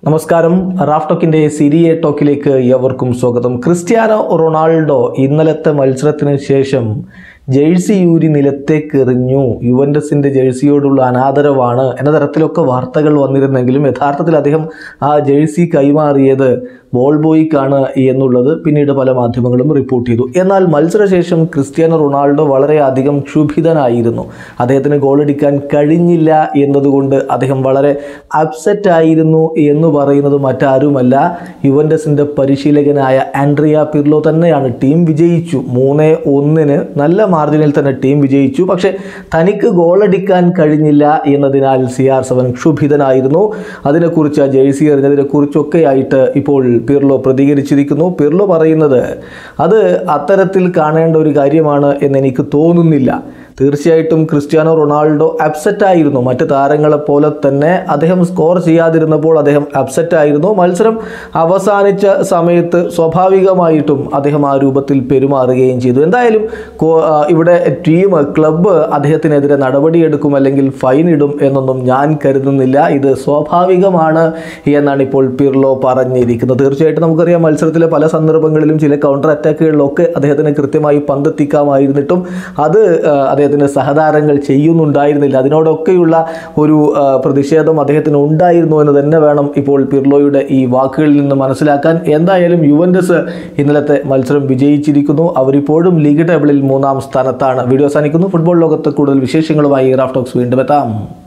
നമസ്കാരം റാഫ് ടോക്കിന്റെ സിരിയെ ടോക്കിലേക്ക് എവർക്കും സ്വാഗതം Cristiano Ronaldo ഇന്നലത്തെ മത്സരത്തിന് ശേഷം ജേഴ്സി യൂരി നിലത്തേക്ക് എറിഞ്ഞു യുവൻഡസിന്റെ ജേഴ്സിയോടുള്ള അനാദരവാണ് എന്ന തരത്തിലൊക്കെ വാർത്തകൾ വന്നിരുന്നെങ്കിലും യഥാർത്ഥത്തിൽ അദ്ദേഹം ആ ജേഴ്സി കൈമാറിയത് ബോൾ ബോയ്ക്കാണ് എന്നുള്ളത് പിന്നീട് പല മാധ്യമങ്ങളും റിപ്പോർട്ട് ചെയ്തു എന്നാൽ മത്സരശേഷം ക്രിസ്ത്യാനോ റൊണാൾഡോ വളരെയധികം ക്ഷുഭിതനായിരുന്നു അദ്ദേഹത്തിന് ഗോളടിക്കാൻ കഴിഞ്ഞില്ല എന്നതുകൊണ്ട് അദ്ദേഹം വളരെ അപ്സെറ്റ് ആയിരുന്നു എന്ന് പറയുന്നത് മറ്റാരുമല്ല യുവൻഡസിന്റെ പരിശീലകനായ ആൻഡ്രിയ പിർലോ തന്നെയാണ് ടീം വിജയിച്ചു മൂന്ന് ഒന്നിന് നല്ല മാർജിനിൽ തന്നെ ടീം വിജയിച്ചു പക്ഷേ തനിക്ക് ഗോളടിക്കാൻ കഴിഞ്ഞില്ല എന്നതിനാൽ സി ആർ സെവൻ ക്ഷുഭിതനായിരുന്നു അതിനെക്കുറിച്ച് ആ ജേഴ്സി എറിഞ്ഞതിനെക്കുറിച്ചൊക്കെ ആയിട്ട് ഇപ്പോൾ പിർലോ പ്രതികരിച്ചിരിക്കുന്നു പിർലോ പറയുന്നത് അത് അത്തരത്തിൽ കാണേണ്ട ഒരു കാര്യമാണ് എന്ന് എനിക്ക് തോന്നുന്നില്ല തീർച്ചയായിട്ടും ക്രിസ്ത്യാനോ റൊണാൾഡോ അപ്സെറ്റ് ആയിരുന്നു മറ്റ് താരങ്ങളെ പോലെ തന്നെ അദ്ദേഹം സ്കോർ ചെയ്യാതിരുന്നപ്പോൾ അദ്ദേഹം അപ്സെറ്റ് ആയിരുന്നു മത്സരം അവസാനിച്ച സമയത്ത് സ്വാഭാവികമായിട്ടും അദ്ദേഹം ആ രൂപത്തിൽ പെരുമാറുകയും ചെയ്തു എന്തായാലും കോ- ആ, ഇവിടെ ടീം ക്ലബ്ബ് അദ്ദേഹത്തിനെതിരെ നടപടിയെടുക്കും അല്ലെങ്കിൽ ഫൈൻ ഇടും എന്നൊന്നും ഞാൻ കരുതുന്നില്ല ഇത് സ്വാഭാവികമാണ് എന്നാണ് ഇപ്പോൾ പിർലോ പറഞ്ഞിരിക്കുന്നത് തീർച്ചയായിട്ടും നമുക്കറിയാം മത്സരത്തിലെ പല സന്ദർഭങ്ങളിലും ചില കൗണ്ടർ അറ്റാക്കുകളിലൊക്കെ അദ്ദേഹത്തിന് കൃത്യമായി പന്തെത്തിക്കാമായിരുന്നിട്ടും അത് ആ, അദ്ദേഹത്തിൻ്റെ സഹതാരങ്ങൾ ചെയ്യുന്നുണ്ടായിരുന്നില്ല അതിനോടൊക്കെയുള്ള ഒരു ആ, പ്രതിഷേധം അദ്ദേഹത്തിന് ഉണ്ടായിരുന്നു എന്ന് തന്നെ വേണം ഇപ്പോൾ പിർലോയുടെ ഈ വാക്കുകളിൽ നിന്ന് മനസ്സിലാക്കാൻ എന്തായാലും യുവൻഡസ് ഇന്നലത്തെ മത്സരം വിജയിച്ചിരിക്കുന്നു അവരിപ്പോഴും ലീഗ് ടേബിളിൽ മൂന്നാം സ്ഥാനത്താണ് വീഡിയോ അവസാനിക്കുന്നു ഫുട്ബോൾ ലോകത്ത് കൂടുതൽ വിശേഷങ്ങളുമായി റാഫ്റ്റോക്സ് വീണ്ടും എത്താം